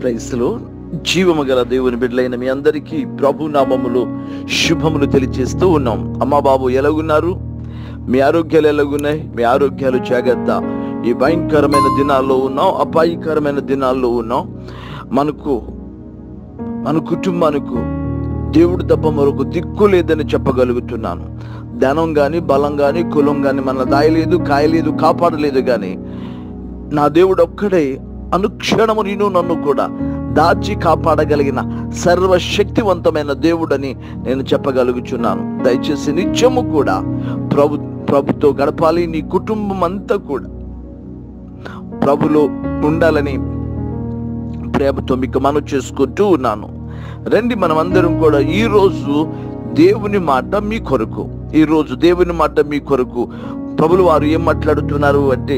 క్రైస్తులు జీవము గల దేవుని బిడ్డలైన మీ అందరికీ ప్రభు నామములు శుభములు తెలియజేస్తూ ఉన్నాం అమ్మా బాబు ఎలాగున్నారు మీ ఆరోగ్యాలు ఎలాగున్నాయి మీ ఆరోగ్యాలు జాగ్రత్త ఈ భయంకరమైన దినాల్లో ఉన్నాం అపాయకరమైన దినాల్లో ఉన్నాం మనకు మన కుటుంబానికి దేవుడు తప్ప మరొక దిక్కు లేదని చెప్పగలుగుతున్నాను ధనం గాని బలం గాని కులం గాని మన దాయలేదు కాయలేదు కాపాడలేదు గాని నా దేవుడు ఒక్కడే అనుక్షణము నేను నన్ను కూడా దాచి కాపాడగలిగిన సర్వశక్తివంతమైన దేవుడని నేను చెప్పగలుగుచున్నాను దయచేసి నిత్యము కూడా ప్రభు ప్రభుతో గడపాలి నీ కుటుంబం అంతా కూడా ప్రభులో ఉండాలని ప్రేమతో మీకు మనవి చేసుకుంటూ ఉన్నాను రండి మనం అందరం కూడా ఈ రోజు దేవుని మాట మీ కొరకు ఈ రోజు దేవుని మాట మీ కొరకు ప్రభులు వారు ఏం మాట్లాడుతున్నారు అంటే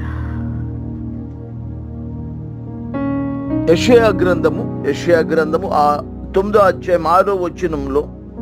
యషయా గ్రంథము యషయా గ్రంథము ఆ తొమ్మిదో అధ్యాయం ఆరో వచనంలో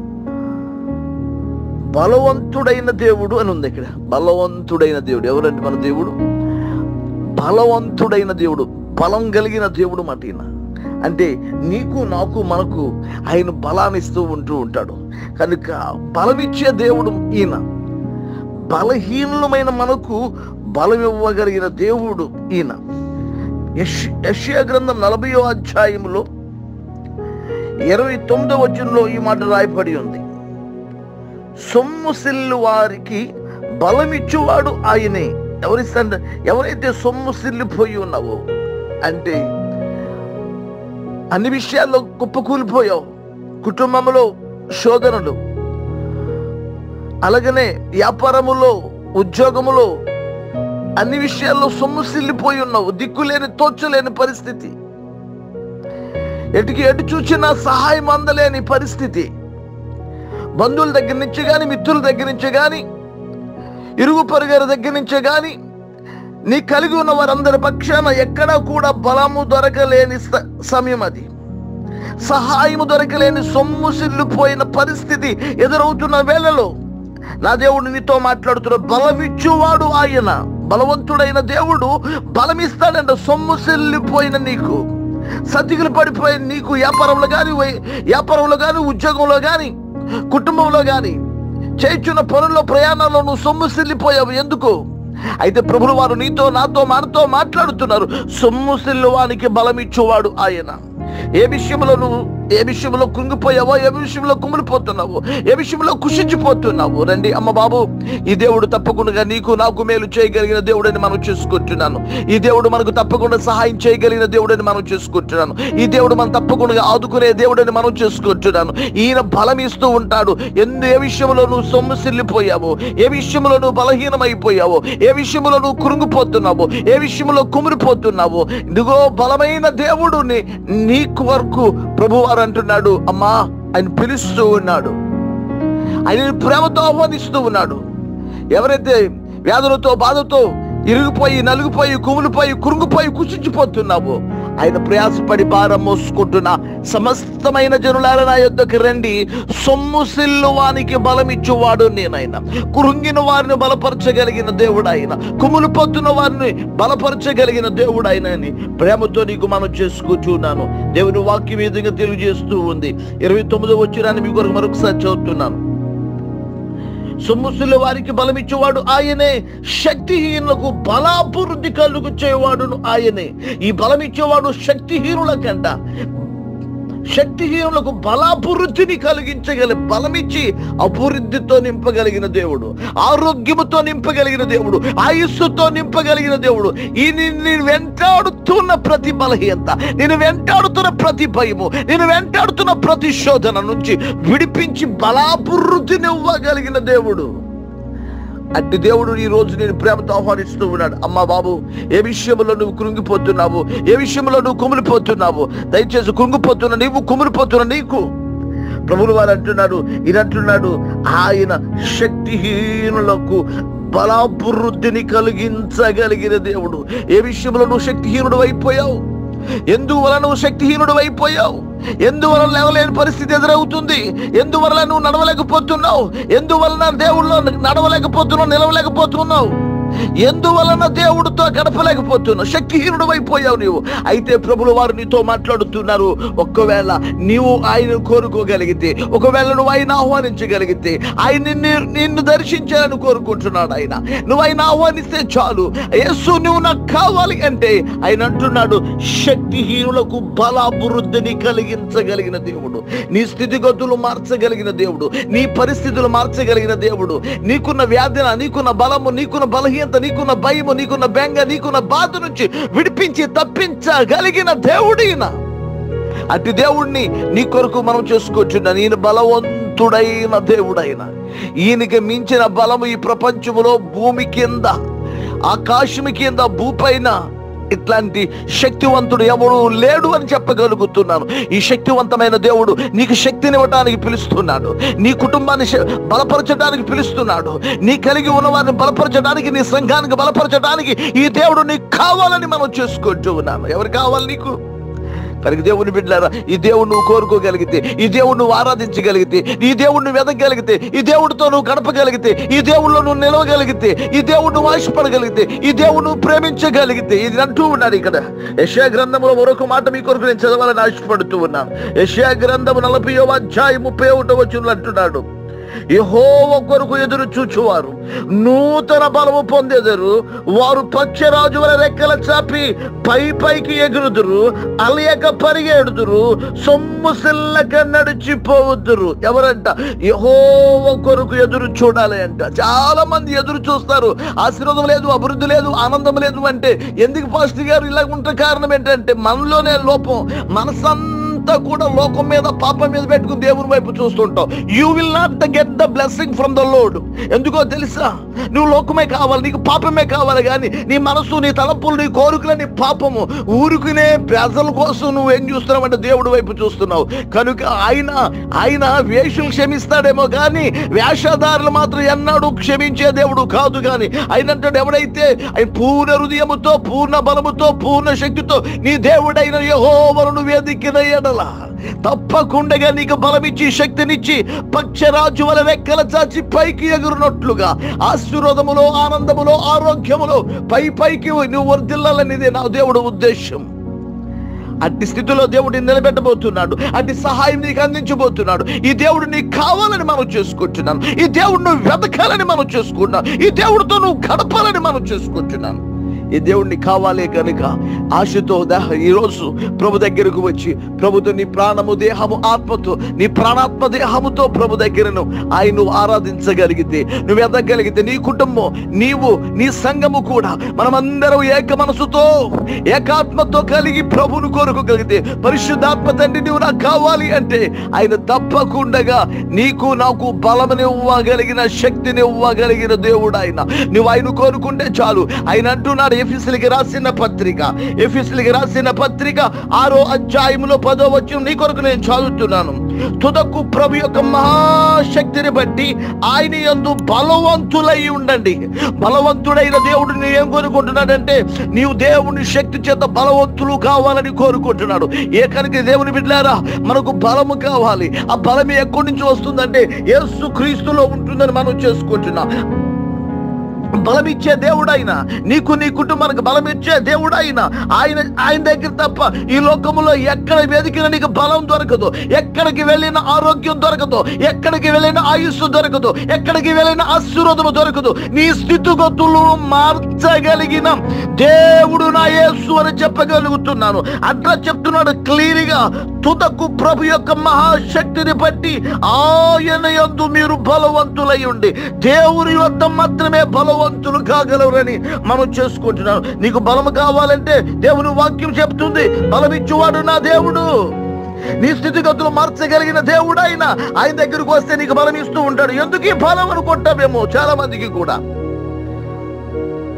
బలవంతుడైన దేవుడు అని ఉంది ఇక్కడ బలవంతుడైన దేవుడు ఎవరంటే మన దేవుడు బలవంతుడైన దేవుడు బలం కలిగిన దేవుడు మాట ఈయన అంటే నీకు నాకు మనకు ఆయన బలాన్ని ఇస్తూ ఉంటూ ఉంటాడు కనుక బలమిచ్చే దేవుడు ఈయన బలహీనులమైన మనకు బలం ఇవ్వగలిగిన దేవుడు ఈయన యష్- యెషయా గ్రంథం నలభయో అధ్యాయంలో ఇరవై తొమ్మిదో వచనంలో ఈ మాట రాయబడి ఉంది సొమ్ము సిల్లు వారికి బలమిచ్చువాడు ఆయనే ఎవరిస్తాడు ఎవరైతే సొమ్ము సిల్లిపోయి ఉన్నావో అంటే అన్ని విషయాల్లో కుప్పకూలిపోయావు కుటుంబంలో శోధనలు అలాగనే వ్యాపారములో ఉద్యోగములో అన్ని విషయాల్లో సొమ్ము సిల్లిపోయి ఉన్నావు దిక్కులేని తోచలేని పరిస్థితి ఎటుకి ఎటు చూచినా సహాయం అందలేని పరిస్థితి బంధువుల దగ్గర నుంచి కానీ మిత్రుల దగ్గర నుంచి కానీ ఇరుగు పొరుగారి దగ్గర నుంచే కానీ నీ కలిగి ఉన్న వారందరి పక్షాన ఎక్కడా కూడా బలము దొరకలేని స- సమయం అది సహాయము దొరకలేని సొమ్ము సిల్లిపోయిన పరిస్థితి ఎదురవుతున్న వేళలో నా దేవుడు నీతో మాట్లాడుతున్న బలమిచ్చువాడు ఆయన బలవంతుడైన దేవుడు బలమిస్తాడంట సొమ్ము సిల్లిపోయిన నీకు సతికులు పడిపోయిన నీకు వ్యాపారంలో కానీ వ్యాపారంలో కానీ ఉద్యోగంలో కానీ కుటుంబంలో కానీ చేయించున్న పనుల్లో ప్రయాణంలో నువ్వు సొమ్ము సిల్లిపోయావు ఎందుకు అయితే ప్రభులు వారు నీతో నాతో మనతో మాట్లాడుతున్నారు సొమ్ము సిల్లువానికి బలమిచ్చువాడు ఆయన ఏ విషయంలో నువ్వు ఏ విషయంలో కుంగిపోయావో ఏ విషయంలో కుమిలిపోతున్నావో ఏ విషయంలో కుషించిపోతున్నావు రండి అమ్మ బాబు ఈ దేవుడు తప్పకుండా నీకు నాకు మేలు చేయగలిగిన దేవుడని మనం చేసుకుంటున్నాను ఈ దేవుడు మనకు తప్పకుండా సహాయం చేయగలిగిన దేవుడని మనం చేసుకుంటున్నాను ఈ దేవుడు మనం తప్పకుండా ఆదుకునే దేవుడని మనం చేసుకుంటున్నాను ఈయన బలం ఇస్తూ ఉంటాడు ఎందు ఏ విషయంలో నువ్వు సొమ్ము సిల్లిపోయావో ఏ విషయంలో నువ్వు బలహీనమైపోయావో ఏ విషయంలో నువ్వు కురుంగిపోతున్నావో ఏ విషయంలో కుమిరిపోతున్నావో ఇదిగో బలమైన దేవుడు నీ నీ వరకు ప్రభువారు అంటున్నాడు అమ్మా ఆయన పిలుస్తూ ఉన్నాడు ఆయన ప్రేమతో ఆహ్వానిస్తూ ఉన్నాడు ఎవరైతే వ్యాధులతో బాధతో ఇరిగిపోయి నలిగిపోయి కుమిలిపోయి కురుంగిపోయి కుషించిపోతున్నావో ఆయన ప్రయాసపడి భారం మోసుకుంటున్న సమస్తమైన జనులార నా యొద్దకు రండి సొమ్ము సిల్లువానికి బలమిచ్చువాడు నేనైనా కురుంగిన వారిని బలపరచగలిగిన దేవుడు ఆయన కుములిపోతున్న వారిని బలపరచగలిగిన దేవుడు ఆయన అని ప్రేమతో నీకు మనం చేసుకుంటున్నాను దేవుని వాక్యం ఈ విధంగా తెలియజేస్తూ ఉంది ఇరవై తొమ్మిదో వచ్చినాన్ని మీ కొరకు మరొకసారి చదువుతున్నాను సొమ్ముసుల వారికి బలమిచ్చేవాడు ఆయనే శక్తిహీనులకు బలాభివృద్ధి కలుగు చేయవాడును ఆయనే ఈ బలమిచ్చేవాడు శక్తిహీనుల కంట శక్తిహీనులకు బలాభివృద్ధిని కలిగించగల బలమిచ్చి అభివృద్ధితో నింపగలిగిన దేవుడు ఆరోగ్యముతో నింపగలిగిన దేవుడు ఆయుస్సుతో నింపగలిగిన దేవుడు ఈ నేను వెంటాడుతున్న ప్రతి బలహీనత నేను వెంటాడుతున్న ప్రతి భయము నేను వెంటాడుతున్న ప్రతి శోధన నుంచి విడిపించి బలాభివృద్ధిని ఇవ్వగలిగిన దేవుడు అట్టి దేవుడు ఈ రోజు నేను ప్రేమతో ఆహ్వానిస్తూ ఉన్నాడు అమ్మా బాబు ఏ విషయంలో నువ్వు కృంగిపోతున్నావు ఏ విషయంలో నువ్వు కుమిలిపోతున్నావు దయచేసి కృంగిపోతున్నా నీవు కుమిలిపోతున్నా నీకు ప్రభులు వారు అంటున్నాడు ఈయన అంటున్నాడు ఆయన శక్తిహీనులకు బలాభివృద్ధిని కలిగించగలిగిన దేవుడు ఏ విషయంలో నువ్వు శక్తిహీనుడు అయిపోయావు ఎందువల్ల నువ్వు శక్తిహీనుడు అయిపోయావు ఎందువల్ల లేవలేని పరిస్థితి ఎదురవుతుంది ఎందువల్ల నువ్వు నడవలేకపోతున్నావు ఎందువలన దేవుళ్ళు నడవలేకపోతున్నావు నిలవలేకపోతున్నావు ఎందువలన దేవుడితో గడపలేకపోతున్నావు శక్తిహీనుడు అయిపోయావు నీవు అయితే ప్రభులు వారు నీతో మాట్లాడుతున్నారు ఒక్కవేళ నీవు ఆయన కోరుకోగలిగితే ఒకవేళ నువ్వు ఆయన ఆహ్వానించగలిగితే ఆయన నిన్ను నిన్ను దర్శించాలని కోరుకుంటున్నాడు ఆయన నువ్వు ఆయన ఆహ్వానిస్తే చాలు యేసు నువ్వు నాకు కావాలి అంటే ఆయన అంటున్నాడు శక్తిహీనులకు బలాభివృద్ధిని కలిగించగలిగిన దేవుడు నీ స్థితిగతులు మార్చగలిగిన దేవుడు నీ పరిస్థితులు మార్చగలిగిన దేవుడు నీకున్న వ్యాధిన నీకున్న బలము నీకున్న బలహీనత నీకున్న భయము నీకున్న బెంగ నీకున్న బాధ నుంచి విడిపించి తప్పించగలిగిన దేవుడిన అట్టి దేవుణ్ణి నీ కొరకు మనం చేసుకోవచ్చున్నా నేను బలవంతుడైన దేవుడైన ఈయనకి మించిన బలము ఈ ప్రపంచములో భూమి కింద ఆకాశము కింద భూపైన ఇట్లాంటి శక్తివంతుడు ఎవడు లేడు అని చెప్పగలుగుతున్నాను ఈ శక్తివంతమైన దేవుడు నీకు శక్తినివ్వటానికి పిలుస్తున్నాడు నీ కుటుంబాన్ని శ- బలపరచడానికి పిలుస్తున్నాడు నీ కలిగి ఉన్న వారిని బలపరచడానికి నీ సంఘానికి బలపరచడానికి ఈ దేవుడు నీకు కావాలని మనం చేసుకుంటూ ఉన్నాను ఎవరు కావాలి నీకు కనుక దేవుని బిడ్డారా ఈ దేవుడు నువ్వు కోరుకోగలిగితే ఈ దేవుడు నువ్వు ఆరాధించగలిగితే ఈ దేవుడు నువ్వు వెదగలిగితే ఈ దేవుడితో నువ్వు గడపగలిగితే ఈ దేవుళ్ళు నువ్వు నిలవగలిగితే ఈ దేవుడు నువ్వు ఆశపడగలిగితే ఈ దేవుడు నువ్వు ప్రేమించగలిగితే ఇది అంటూ ఉన్నాడు ఇక్కడ యశా గ్రంథంలో మరొక మాట మీ కొరకు నేను చదవాలని ఆశపడుతూ ఉన్నాను యశా గ్రంథము నలభై అధ్యాయం ముప్పై ఒకటో వచ్చిన అంటున్నాడు యెహోవ కొరకు ఎదురు చూచువారు నూతన బలము పొందెదరు వారు పచ్చరాజు వల రెక్కల చాపి పై పైకి ఎగురుదురు అలయక పరిగెడుదురు సొమ్ము సిల్లక నడిచిపోవద్దురు ఎవరంట యెహోవ కొరకు ఎదురు చూడాలి అంట చాలా మంది ఎదురు చూస్తారు ఆశీర్వాదం లేదు అభివృద్ధి లేదు ఆనందం లేదు అంటే ఎందుకు పాస్టర్ గారు ఇలా ఉంటే కారణం ఏంటంటే మనలోనే లోపం మనసంతా అంతా కూడా లోకం మీద పాపం మీద పెట్టుకుని దేవుని వైపు చూస్తుంటావు you will not get the blessing from the lord ఎందుకో తెలుసా నువ్వు లోకమే కావాలి నీకు పాపమే కావాలి కానీ నీ మనసు నీ తలపులు నీ కోరికలు నీ పాపము ఊరుకునే ప్రజల కోసం నువ్వు ఏం చూస్తున్నావంటే దేవుడి వైపు చూస్తున్నావు కనుక ఆయన ఆయన వేషులు క్షమిస్తాడేమో కానీ వేషధారులు మాత్రం ఎన్నాడు క్షమించే దేవుడు కాదు కానీ ఆయన అంటాడు ఎవడైతే ఆయన పూర్ణ హృదయముతో పూర్ణ బలముతో పూర్ణ శక్తితో నీ దేవుడైన యహోవరును వేదిక్కిన ఎడల తప్పకుండా నీకు బలమిచ్చి శక్తినిచ్చి పక్షరాజు వల రెక్కల చాచి పైకి ఎగురునట్లుగా ఆశీర్వాదములో ఆనందములో ఆరోగ్యములో పై పైకి నువ్వు వర్దిల్లాలనేది నా దేవుడు ఉద్దేశం అట్టి స్థితిలో దేవుడిని నిలబెట్టబోతున్నాడు అట్టి సహాయం నీకు అందించబోతున్నాడు ఈ దేవుడు నీకు కావాలని మనం చేసుకుంటున్నాను ఈ దేవుడు నువ్వు వెతకాలని మనం చేసుకుంటున్నాం ఈ దేవుడితో నువ్వు గడపాలని మనం చేసుకుంటున్నాను ఈ దేవుడిని కావాలి కనుక ఆశతో దేహ ఈరోజు ప్రభు దగ్గరకు వచ్చి ప్రభుతో నీ ప్రాణము దేహము ఆత్మతో నీ ప్రాణాత్మ దేహముతో ప్రభు దగ్గరను ఆయన నువ్వు ఆరాధించగలిగితే నువ్వు ఎదగలిగితే నీ కుటుంబం నీవు నీ సంఘము కూడా మనమందరం ఏక మనసుతో ఏకాత్మతో కలిగి ప్రభును కోరుకోగలిగితే పరిశుద్ధాత్మ తండ్రి నువ్వు నాకు కావాలి అంటే ఆయన తప్పకుండా నీకు నాకు బలమునివ్వగలిగిన శక్తిని ఇవ్వగలిగిన దేవుడు ఆయన నువ్వు ఆయన కోరుకుంటే చాలు ఆయన అంటున్నాడు ఎఫీసులకి రాసిన పత్రిక ఎఫీసులకి రాసిన పత్రిక ఆరో అధ్యాయంలో పదో వచ్చి నీ కొరకు నేను చదువుతున్నాను తుదకు ప్రభు యొక్క మహాశక్తిని బట్టి ఆయన యందు బలవంతులై ఉండండి బలవంతుడైన దేవుడు నీ ఏం కోరుకుంటున్నాడంటే నీవు దేవుని శక్తి చేత బలవంతులు కావాలని కోరుకుంటున్నాడు ఏ కనుక దేవుని బిడ్డారా మనకు బలము కావాలి ఆ బలం ఎక్కడి నుంచి వస్తుందంటే యేసు క్రీస్తులో ఉంటుందని మనం చేసుకుంటున్నాం బలమిచ్చే దేవుడైన నీకు నీ కుటుంబానికి బలమిచ్చే దేవుడైన ఆయన ఆయన దగ్గర తప్ప ఈ లోకములో ఎక్కడ వెతికినా నీకు బలం దొరకదు ఎక్కడికి వెళ్ళిన ఆరోగ్యం దొరకదు ఎక్కడికి వెళ్ళిన ఆయుస్సు దొరకదు ఎక్కడికి వెళ్ళిన ఆశీర్వాదము దొరకదు నీ స్థితిగతులు మార్చగలిగిన దేవుడు నా యేసు అని చెప్పగలుగుతున్నాను అట్లా చెప్తున్నాడు క్లియర్గా తుదకు ప్రభు యొక్క మహాశక్తిని బట్టి ఆయన యందు మీరు బలవంతులై ఉండి దేవుని వద్ద మాత్రమే బలవంతులు కాగలరని మనం చేసుకుంటున్నాం నీకు బలము కావాలంటే దేవుని వాక్యం చెప్తుంది బలమిచ్చువాడు నా దేవుడు నీ స్థితిగతులు మార్చగలిగిన దేవుడు ఆయన ఆయన దగ్గరకు వస్తే నీకు బలం ఇస్తూ ఉంటాడు ఎందుకు ఈ బలం అనుకుంటామేమో చాలా మందికి కూడా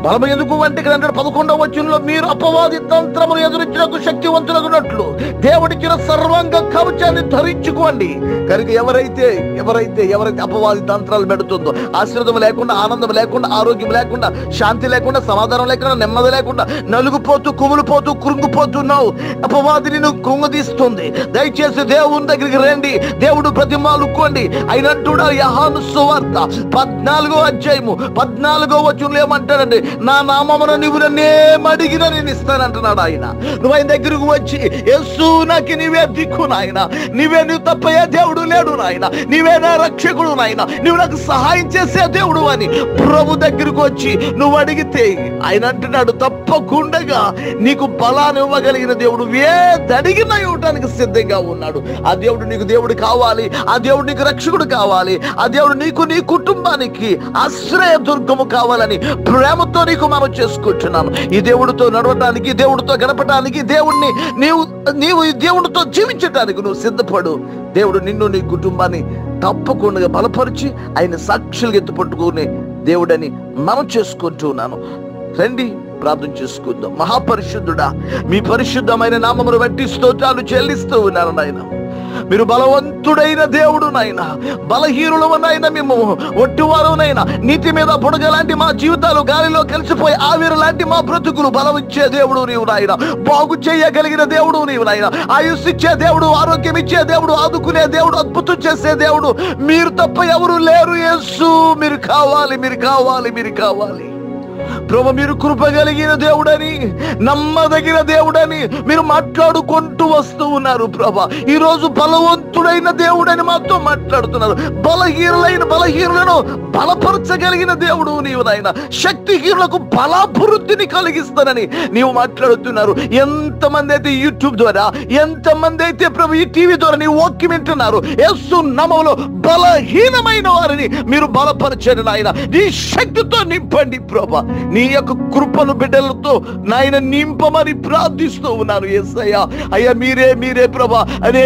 బలము ఎందుకు అంటే ఇక్కడ అంటాడు పదకొండవ వచనంలో మీరు అపవాది తంత్రములు ఎదురించినకు శక్తివంతులగునట్లు దేవుడిచ్చిన సర్వాంగ కవచాన్ని ధరించుకోండి కనుక ఎవరైతే ఎవరైతే ఎవరైతే అపవాది తంత్రాలు పెడుతుందో ఆశ్రదం లేకుండా ఆనందం లేకుండా ఆరోగ్యం లేకుండా శాంతి లేకుండా సమాధానం లేకుండా నెమ్మది లేకుండా నలుగుపోతూ కుములుపోతూ కృంగిపోతున్నావు అపవాది నిన్ను కృంగదీస్తుంది దయచేసి దేవుని దగ్గరికి రండి దేవుడు ప్రతిమాలుకోండి అయినట్టుడా యహాను సువార్త పద్నాలుగో అధ్యాయము పద్నాలుగో వచనంలో ఏమంటాడండి నా నామమున నువ్వు నన్నేం అడిగినా నేను ఇస్తానంటున్నాడు ఆయన నువ్వు ఆయన దగ్గరకు వచ్చి యేసు నాకు నీవే దిక్కు నాయన నీవే నువ్వు తప్ప ఏ దేవుడు లేడు నాయన నీవే నా రక్షకుడు నాయన నువ్వు నాకు సహాయం చేసే దేవుడు అని ప్రభు దగ్గరకు వచ్చి నువ్వు అడిగితే ఆయన అంటున్నాడు తప్పకుండా నీకు బలాన్ని ఇవ్వగలిగిన దేవుడు ఏదడిగినా ఇవ్వటానికి సిద్ధంగా ఉన్నాడు ఆ దేవుడు నీకు దేవుడు కావాలి ఆ దేవుడు నీకు రక్షకుడు కావాలి ఆ దేవుడు నీకు నీ కుటుంబానికి ఆశ్రయ దుర్గము కావాలని ప్రేమతో నీకు మనం చేసుకుంటున్నాను ఈ దేవుడితో నడవటానికి దేవుడితో గడపటానికి దేవుణ్ణి నీవు నీవు ఈ దేవుడితో జీవించటానికి నువ్వు సిద్ధపడు దేవుడు నిన్ను నీ కుటుంబాన్ని తప్పకుండా బలపరిచి ఆయన సాక్షులు ఎత్తుపట్టుకునే దేవుడని మనం చేసుకుంటూ ఉన్నాను రండి ప్రార్థన చేసుకుందాం మహాపరిశుద్ధుడా మీ పరిశుద్ధమైన నామమును బట్టి స్తోత్రాలు చెల్లిస్తూ ఉన్నారు నాయన మీరు బలవంతుడైన దేవుడు నాయన బలహీనులవనైనా మేము ఒట్టివారునైనా నీతి మీద బుడగ లాంటి మా జీవితాలు గాలిలో కలిసిపోయి ఆవిరి లాంటి మా బ్రతుకులు బలం ఇచ్చే దేవుడు నీవు నాయన బాగు చేయగలిగిన దేవుడు నీవు నాయన ఆయుష్ ఇచ్చే దేవుడు ఆరోగ్యం ఇచ్చే దేవుడు ఆదుకునే దేవుడు అద్భుతం చేసే దేవుడు మీరు తప్ప ఎవరు లేరు యేసు మీరు కావాలి మీరు కావాలి మీరు కావాలి ప్రభు మీరు కృప కలిగిన దేవుడని నమ్మదగిన దేవుడని మీరు మాట్లాడుకుంటూ వస్తూ ఉన్నారు ప్రభ ఈ రోజు బలవంతుడైన దేవుడని మాతో మాట్లాడుతున్నారు బలహీనులైన బలహీనులను బలపరచగలిగిన దేవుడు నీవు నాయన శక్తిహీనులకు బలాభివృద్ధిని కలిగిస్తానని నీవు మాట్లాడుతున్నారు ఎంతమంది అయితే యూట్యూబ్ ద్వారా ఎంతమంది అయితే ప్రభు ఈ టీవీ ద్వారా నీ వాక్యం వింటున్నారు యేసు నామములో బలహీనమైన వారిని మీరు బలపరచండి నాయన నీ శక్తితో నింపండి ప్రభా నీ యొక్క కృపను బిడ్డలతో నాయన నింపమని ప్రార్థిస్తూ ఉన్నాను ఎస్ఐయా అయ్యా మీరే మీరే ప్రభా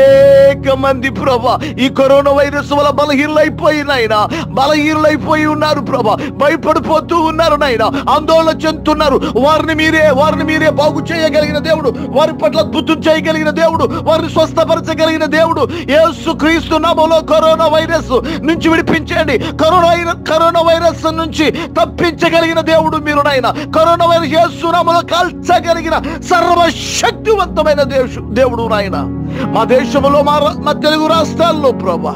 అనేక మంది ప్రభా ఈ కరోనా వైరస్ వల్ల బలహీనలైపోయి నాయన బలహీనలైపోయి ఉన్నారు ప్రభా భయపడిపోతూ ఉన్నారు నాయన ఆందోళన చెందుతున్నారు వారిని మీరే వారిని మీరే బాగు చేయగలిగిన దేవుడు వారి పట్ల అద్భుతం చేయగలిగిన దేవుడు వారిని స్వస్థపరచగలిగిన దేవుడు యేసు క్రీస్తు నామములో కరోనా వైరస్ నుంచి విడిపించండి కరోనా వైర- కరోనా వైరస్ నుంచి తప్పించగలిగిన దేవుడు మీరు నాయన కరోనా వైరస్ యేసు నామములో కాల్చగలిగిన సర్వశక్తివంతమైన దేశు దేవుడు నాయన మా దేశంలో మా రా- మా తెలుగు రాష్ట్రాల్లో ప్రభా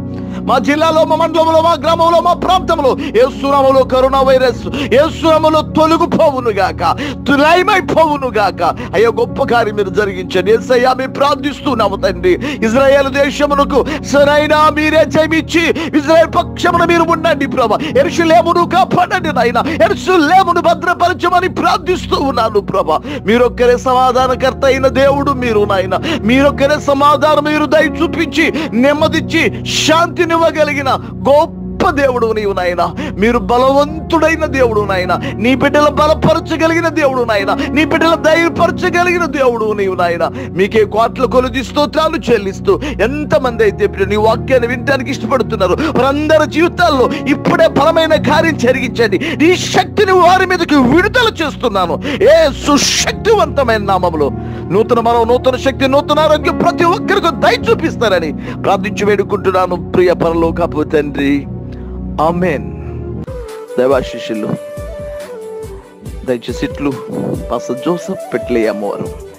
మా జిల్లాలో మా మండలంలో మా గ్రామంలో మా ప్రాంతంలో ఏసునామలో కరోనా వైరస్ ఏసునామలో తొలగిపోవును గాక తులైమైపోవును గాక అయ్యో గొప్ప కార్యం మీరు జరిగించండి ఎస్ఐయా మేము ప్రార్థిస్తున్నాము తండ్రి ఇజ్రాయేల్ దేశమునకు సరైన మీరే జయమిచ్చి ఇజ్రాయేల్ పక్షమున మీరు ఉండండి ప్రభా ఎరుషులేమును కాపాడండి నాయన ఎరుషులేమును భద్రపరచమని ప్రార్థిస్తూ ఉన్నాను ప్రభా మీరొక్కరే సమాధానకర్త అయిన దేవుడు మీరు నాయన మీరొక్కరే సమాధానం మీరు దయ చూపించి నెమ్మదిచ్చి శాంతినివ్వగలిగిన గొప్ప దేవుడు నీవు నాయన మీరు బలవంతుడైన దేవుడు నాయన నీ బిడ్డల బలపరచగలిగిన దేవుడు నాయన నీ బిడ్డల ధైర్యపరచగలిగిన దేవుడు నీవు నాయన మీకే కోట్ల కొలుది స్తోత్రాలు చెల్లిస్తూ ఎంతమంది అయితే ఇప్పుడు నీ వాక్యాన్ని వినడానికి ఇష్టపడుతున్నారు వారందరి జీవితాల్లో ఇప్పుడే బలమైన కార్యం జరిగించండి నీ శక్తిని వారి మీదకి విడుదల చేస్తున్నాను ఏ సుశక్తివంతమైన నామములో నూతన మనం నూతన శక్తి నూతన ఆరోగ్యం ప్రతి ఒక్కరికి దయ చూపిస్తారని ప్రార్థించి వేడుకుంటున్నాను ప్రియ పరలోకపు తండ్రి ఆమెన్ దైవాశిష్యులు దయచేసి ఇట్లు పాస్టర్ జోసఫ్ పెట్లే అమ్మవారు